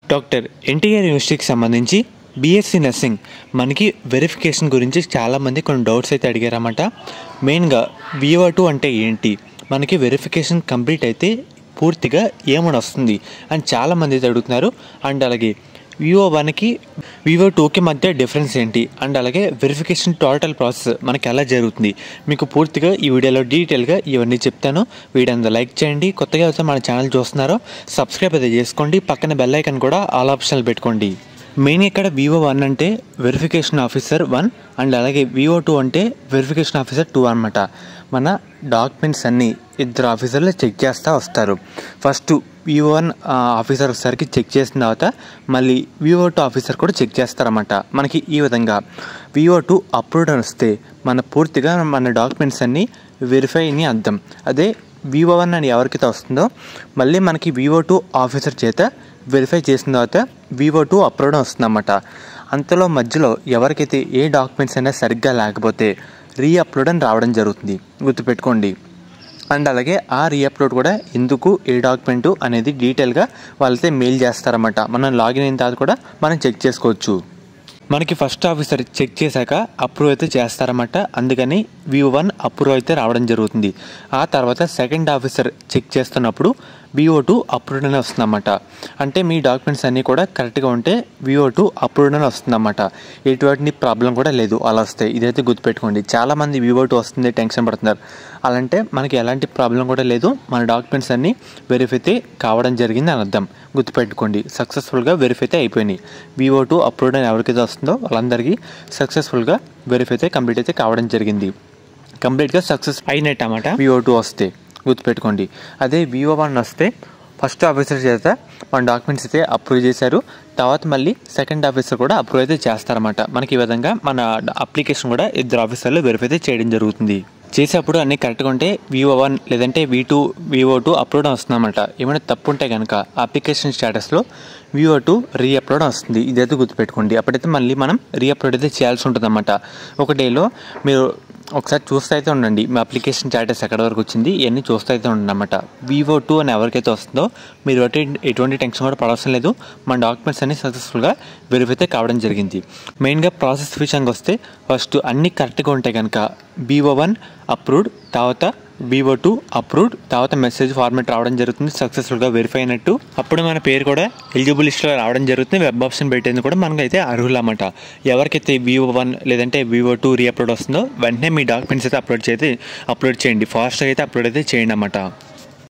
doctor NTR యూనివర్సిటీకి సంబంధించి BSc nursing మనకి వెరిఫికేషన్ గురించి చాలామంది కొన్ని డౌట్స్ అయితే అడిగారన్నమాట మెయిన్గా వివో టూ అంటే ఏంటి మనకి వెరిఫికేషన్ కంప్లీట్ అయితే పూర్తిగా ఏమని వస్తుంది అని చాలామంది అయితే అడుగుతున్నారు అండ్ అలాగే వివో వన్కి వివో టూకి మధ్య డిఫరెన్స్ ఏంటి అండ్ అలాగే వెరిఫికేషన్ టోటల్ ప్రాసెస్ మనకి ఎలా జరుగుతుంది మీకు పూర్తిగా ఈ వీడియోలో డీటెయిల్గా ఇవన్నీ చెప్తాను వీడియో అంతా లైక్ చేయండి కొత్తగా అయితే మన ఛానల్ చూస్తున్నారో సబ్స్క్రైబ్ అయితే చేసుకోండి పక్కన బెల్ ఐకన్ కూడా ఆల్ ఆప్షన్లు పెట్టుకోండి మెయిన్ ఇక్కడ వివో వన్ అంటే వెరిఫికేషన్ ఆఫీసర్ వన్ అండ్ అలాగే వివో టూ అంటే వెరిఫికేషన్ ఆఫీసర్ టూ అనమాట మన డాక్యుమెంట్స్ అన్నీ ఇద్దరు ఆఫీసర్లు చెక్ చేస్తూ వస్తారు ఫస్ట్ వివో వన్ ఆఫీసర్ ఒకసారికి చెక్ చేసిన తర్వాత మళ్ళీ వివో టూ ఆఫీసర్ కూడా చెక్ చేస్తారన్నమాట మనకి ఈ విధంగా వివో టూ అప్రూవ్డ్ అని వస్తే మన పూర్తిగా మన డాక్యుమెంట్స్ అన్నీ వెరిఫై అని అర్థం అదే వివో వన్ అని ఎవరికైతే వస్తుందో మళ్ళీ మనకి వివో టూ ఆఫీసర్ చేత వెరిఫై చేసిన తర్వాత వివో టూ అప్లోడ్ వస్తుందన్నమాట అంతలో మధ్యలో ఎవరికైతే ఏ డాక్యుమెంట్స్ అయినా సరిగ్గా లేకపోతే రీ అప్లోడ్ అని రావడం జరుగుతుంది గుర్తుపెట్టుకోండి అండ్ అలాగే ఆ రీ అప్లోడ్ కూడా ఎందుకు ఏ డాక్యుమెంటు అనేది డీటెయిల్గా వాళ్ళైతే మెయిల్ చేస్తారన్నమాట మనం లాగిన్ అయిన తర్వాత కూడా మనం చెక్ చేసుకోవచ్చు మనకి ఫస్ట్ ఆఫీసర్ చెక్ చేశాక అప్రూవ్ అయితే చేస్తారన్నమాట అందుకని వ్యూ వన్ అప్రూవ్ అయితే రావడం జరుగుతుంది ఆ తర్వాత సెకండ్ ఆఫీసర్ చెక్ చేస్తున్నప్పుడు వివో టూ అప్రూవ్డ్ అని వస్తుందన్నమాట అంటే మీ డాక్యుమెంట్స్ అన్నీ కూడా కరెక్ట్గా ఉంటే వివో టూ అప్రూవ్డ్ అని వస్తుందన్నమాట ఎటువంటి ప్రాబ్లం కూడా లేదు అలా వస్తాయి ఇదైతే గుర్తుపెట్టుకోండి చాలామంది వివో టూ వస్తుంది టెన్షన్ పడుతున్నారు అలాంటే మనకి ఎలాంటి ప్రాబ్లం కూడా లేదు మన డాక్యుమెంట్స్ అన్నీ వెరిఫై అయితే కావడం జరిగింది అని అర్థం గుర్తుపెట్టుకోండి సక్సెస్ఫుల్గా వెరిఫై అయితే అయిపోయినాయి వివో టూ అప్రూవ్డ్ అని ఎవరికైతే వస్తుందో వాళ్ళందరికీ సక్సెస్ఫుల్గా వెరిఫై అయితే కంప్లీట్ అయితే కావడం జరిగింది కంప్లీట్గా సక్సెస్ అయినట్టు అన్నమాట వివో టూ వస్తే గుర్తుపెట్టుకోండి అదే వివో వన్ వస్తే ఫస్ట్ ఆఫీసర్ చేత మన డాక్యుమెంట్స్ అయితే అప్రూవ్ చేశారు తర్వాత మళ్ళీ సెకండ్ ఆఫీసర్ కూడా అప్రూవ్ అయితే చేస్తారన్నమాట మనకి ఈ విధంగా మన అప్లికేషన్ కూడా ఇద్దరు ఆఫీసర్లు వెరిఫై అయితే చేయడం జరుగుతుంది చేసేప్పుడు అన్నీ కరెక్ట్గా ఉంటే వివో వన్ లేదంటే V two VO two upload వస్తుందన్నమాట ఏమైనా తప్పు ఉంటే కనుక అప్లికేషన్ స్టేటస్లో వివో టూ రీ అప్లోడ్ వస్తుంది ఇదైతే గుర్తుపెట్టుకోండి అప్పుడైతే మళ్ళీ మనం రీ అప్లోడ్ అయితే చేయాల్సి ఉంటుందన్నమాట ఒక డేలో మీరు ఒకసారి చూస్తూ అయితే ఉండండి మీ అప్లికేషన్ స్టేటస్ ఎక్కడ వరకు వచ్చింది ఇవన్నీ చూస్తూ అయితే ఉండండి అనమాట వివో టూ అని ఎవరికైతే వస్తుందో మీరు ఎటువంటి ఎటువంటి టెన్షన్ కూడా పడవసరం లేదు మన డాక్యుమెంట్స్ అన్ని సక్సెస్ఫుల్గా వెరిఫై అయితే కావడం జరిగింది మెయిన్గా ప్రాసెస్ విషయంగా వస్తే ఫస్ట్ అన్నీ కరెక్ట్గా ఉంటాయి కనుక వివో వన్ అప్రూవ్డ్ తర్వాత వివో టూ అప్రూవ్డ్ తర్వాత మెసేజ్ ఫార్మేట్ రావడం జరుగుతుంది సక్సెస్ఫుల్గా వెరిఫై అయినట్టు అప్పుడు మన పేరు కూడా ఎలిజిబుల్ లిస్ట్లో రావడం జరుగుతుంది వెబ్ ఆప్షన్ పెట్టేందుకు కూడా మనకైతే అర్హులన్నమాట ఎవరికైతే వివో వన్ లేదంటే వివో టూ రీ అప్లోడ్ వస్తుందో వెంటనే మీ డాక్యుమెంట్స్ అయితే అప్లోడ్ చేసి అప్లోడ్ చేయండి ఫాస్ట్గా అయితే అప్లోడ్ అయితే చేయండి అన్నమాట